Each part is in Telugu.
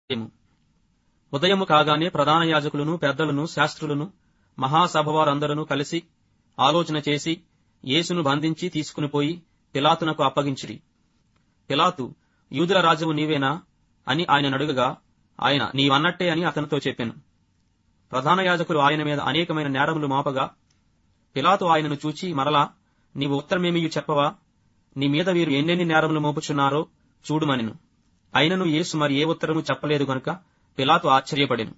ఉదయము కాగానే ప్రధాన యాజకులను పెద్దలను శాస్త్రులను మహాసభవారందరూ కలిసి ఆలోచన చేసి యేసును బంధించి తీసుకుని పోయి పిలాతునకు అప్పగించిరి పిలాతు యూదుల రాజువు నీవేనా అని ఆయన అడుగగా ఆయన నీవన్నట్టే అని అతనితో చెప్పాను ప్రధాన యాజకులు ఆయన మీద అనేకమైన నేరములు మోపగా పిలాతు ఆయనను చూచి మరలా నీవు ఉత్తరమేమి చెప్పవా నీ మీద వీరు ఎన్నెన్ని నేరములు మోపుచున్నారో చూడుమనెను అయినను యేసు మరి ఏ ఉత్తరము చెప్పలేదు గనుక పిలాతు ఆశ్చర్యపడెను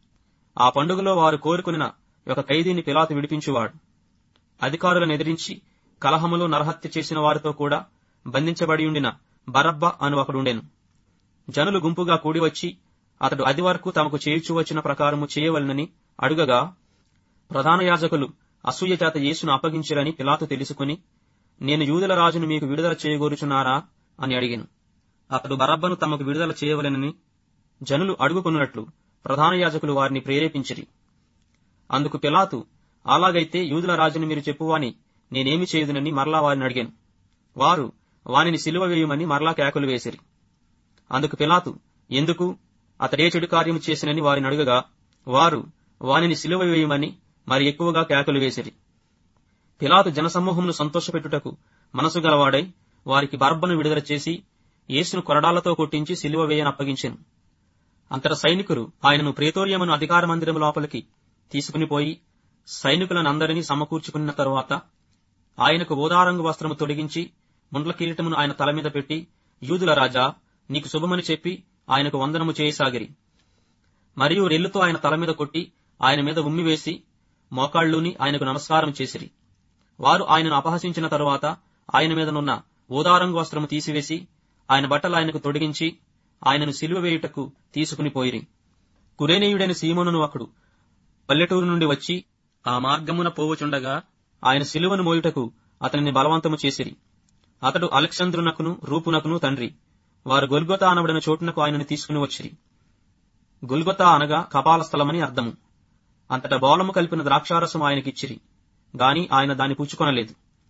ఆ పండుగలో వారు కోరుకున్న ఒక ఖైదీని పిలాతు విడిపించువాడు అధికారులను ఎదిరించి కలహములో నరహత్య చేసిన వారితో కూడా బంధించబడి ఉండిన బరబ్బ అను ఒకడుండెను జనులు గుంపుగా కూడి వచ్చి అతడు అది వరకు తమకు చేయుచు వచ్చిన ప్రకారము చేయవలనని అడుగగా ప్రధాన యాజకులు అసూయ చేత యేసును అప్పగించిరని పిలాతు తెలుసుకుని నేను యూదుల రాజును మీకు విడుదల చేయగోరుచున్నారా అని అడిగాను అతడు బరబ్బను తమకు విడుదల చేయవలెనని జనులు అడుగుకున్నట్లు ప్రధాన యాజకులు వారిని ప్రేరేపించిరి అందుకు పిలాతు అలాగైతే యూదుల రాజుని మీరు చెప్పువాని నేనేమి చేయుదునని మరలా వారిని అడిగాను వారు వానిని సిలువ వేయమని మరలా కేకలు వేసిరి అందుకు పిలాతు ఎందుకు అతడే చెడు కార్యము చేసినని వారిని అడుగగా వారు వానిని సిలువ వేయమని మరి ఎక్కువగా కేకలు వేసిరి పిలాతు జనసమూహమును సంతోషపెట్టుటకు మనసు గలవాడై వారికి బర్బను విడుదల చేసి యేసును కొరడాలతో కొట్టించి సిలువ వేయనప్పగించెను అంతట సైనికులు ఆయనను ప్రేతోర్యమను అధికార మందిరం లోపలికి తీసుకుని పోయి సైనికులనందరినీ సమకూర్చుకున్న తరువాత ఆయనకు ఓదారంగు వస్త్రము తొడిగించి ముండ్ల కిరీటమును ఆయన తల మీద పెట్టి యూదుల రాజా నీకు శుభమని చెప్పి ఆయనకు వందనము చేయసాగిరి మరియు రెల్లుతో ఆయన తల మీద కొట్టి ఆయన మీద ఉమ్మివేసి మోకాళ్ళుని ఆయనకు నమస్కారం చేసిరి వారు ఆయనను అపహసించిన తరువాత ఆయన మీదనున్న ఓదారంగు వస్త్రము తీసివేసి ఆయన బట్టలు ఆయనకు తొడిగించి ఆయనను సిలువ వేయుటకు తీసుకుని పోయిరి కురేనీయుడైన సీమోనును ఒకడు పల్లెటూరు నుండి వచ్చి ఆ మార్గమున పోవుచుండగా ఆయన సిలువను మోయుటకు అతనిని బలవంతము చేసిరి అతడు అలెక్సంద్రునకును రూపునకును తండ్రి వారు గొల్గొతా అనబడిన చోటునకు ఆయనను తీసుకుని వచ్చిరి గొల్గొతా అనగా కపాల స్థలమని అర్థము అంతటా బోలము కలిపిన ద్రాక్షారసం ఆయనకిచ్చిరి గాని ఆయన దాన్ని పుచ్చుకొనలేదు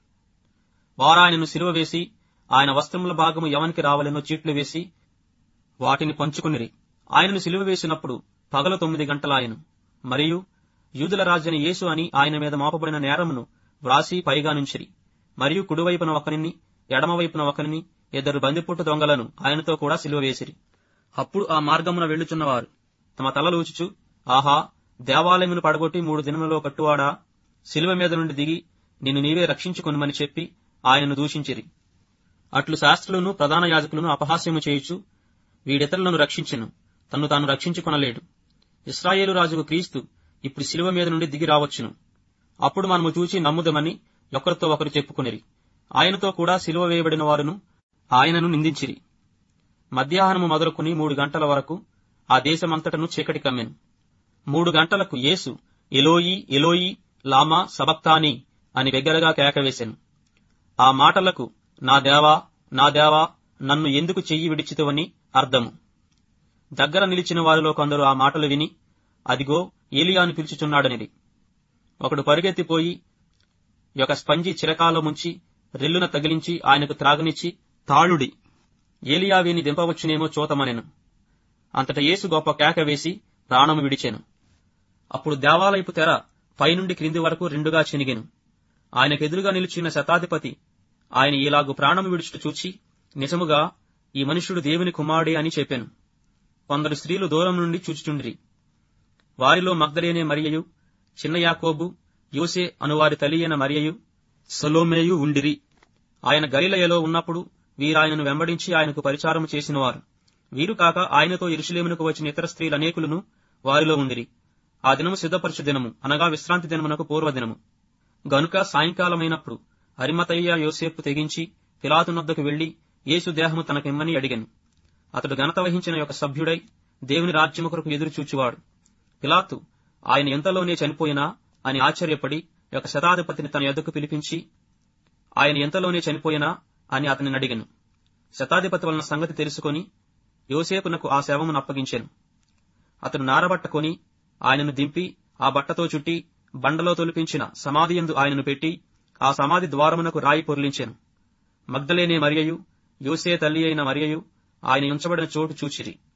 వారాయనను సిలువ వేసి ఆయన వస్త్రముల భాగము ఎవనికి రావాలనో చీట్లు వేసి వాటిని పంచుకునిరి ఆయనను సిలువ వేసినప్పుడు పగలు తొమ్మిది గంటలాయను మరియు యూదుల రాజని యేసు అని ఆయన మీద మోపబడిన నేరమును వ్రాసి పైగా నుంచిరి మరియు కుడివైపున ఒకరిని ఎడమవైపున ఒకరిని ఇద్దరు బందిపుట్టు దొంగలను ఆయనతో కూడా సిలువ వేసిరి అప్పుడు ఆ మార్గమున వెళ్ళుచున్నవారు తమ తలలూచుచు ఆహా దేవాలయమును పడగొట్టి మూడు దినములలో కట్టువాడా సిలువ మీద నుండి దిగి నిన్ను నీవే రక్షించుకొనుమని చెప్పి ఆయనను దూషించిరి అట్లు శాస్త్రులను ప్రధాన యాజకులను అపహాస్యము చేయుచు వీడితరులను రక్షించెను తన్ను తాను రక్షించుకొనలేడు ఇస్రాయేలు రాజుకు క్రీస్తు ఇప్పుడు శిలువ మీద నుండి దిగి రావచ్చును అప్పుడు మనము చూచి నమ్ముదమని ఒకరితో ఒకరు చెప్పుకునిరి ఆయనతో కూడా శిలువ వేయబడిన వారును ఆయనను నిందించిరి మధ్యాహ్నము మొదలుకుని మూడు గంటల వరకు ఆ దేశమంతటను చీకటి కమ్మెను మూడు గంటలకు యేసు ఎలోయి ఎలోయి లామా సబక్తాని అని బిగ్గరగా కేకవేశాను ఆ మాటలకు నా దేవా నా దేవా నన్ను ఎందుకు చెయ్యి విడిచితవని అర్థము దగ్గర నిలిచిన వారిలో కొందరు ఆ మాటలు విని అదిగో ఏలియాను పిలుచుచున్నాడనిది ఒకడు పరుగెత్తిపోయి ఒక స్పంజి చిరకాలో ముంచి రెల్లున తగిలించి ఆయనకు త్రాగనిచ్చి తాళుడి ఏలియా వీని దింపవచ్చునేమో చూతమనెను అంతట యేసు గొప్ప కేక వేసి ప్రాణము విడిచెను అప్పుడు దేవాలయపు తెర పైనుండి క్రింది వరకు రెండుగా చినిగెను ఆయనకెదురుగా నిలిచిన శతాధిపతి ఆయన ఇలాగు ప్రాణము విడుచుట చూచి నిజముగా ఈ మనుష్యుడు దేవుని కుమారుడే అని చెప్పాను కొందరు స్త్రీలు దూరం నుండి చూచుచుండిరి వారిలో మగ్ధలేనే మరియయు చిన్న యాకోబు యోసే అనువారి తల్లి అయిన మరియయు సొలోమేయు ఉండిరి ఆయన గలిలయలో ఉన్నప్పుడు వీరాయనను వెంబడించి ఆయనకు పరిచారము చేసినవారు వీరు కాక ఆయనతో ఇరుషులేమునకు వచ్చిన ఇతర స్త్రీలు అనేకులను వారిలో ఉండిరి ఆ దినము సిద్ధపరచు దినము అనగా విశ్రాంతి దినమునకు పూర్వదినము గనుక సాయంకాలమైనప్పుడు అరిమతయ్య యోసేపు తెగించి పిలాతునొద్దకు వెళ్లి యేసు దేహము తనకిమ్మని అడిగాను అతడు ఘనత వహించిన ఒక సభ్యుడై దేవుని రాజ్యము కొరకు ఎదురు చూచువాడు పిలాతు ఆయన ఎంతలోనే చనిపోయినా అని ఆశ్చర్యపడి ఒక శతాధిపతిని తన ఎద్దకు పిలిపించి ఆయన ఎంతలోనే చనిపోయినా అని అతనిని అడిగాను శతాధిపతి వలన సంగతి తెలుసుకొని యోసేపునకు ఆ శవమును అప్పగించాను అతడు నారబట్ట కొని ఆయనను దింపి ఆ బట్టతో చుట్టి బండలో తొలిపించిన సమాధి యందు ఆయనను పెట్టి ఆ సమాధి ద్వారమునకు రాయి పొర్లించాను మగ్ధలేనే మరియయు యోసే తల్లి అయిన మరియయు ఆయన ఉంచబడిన చోటు చూచిరి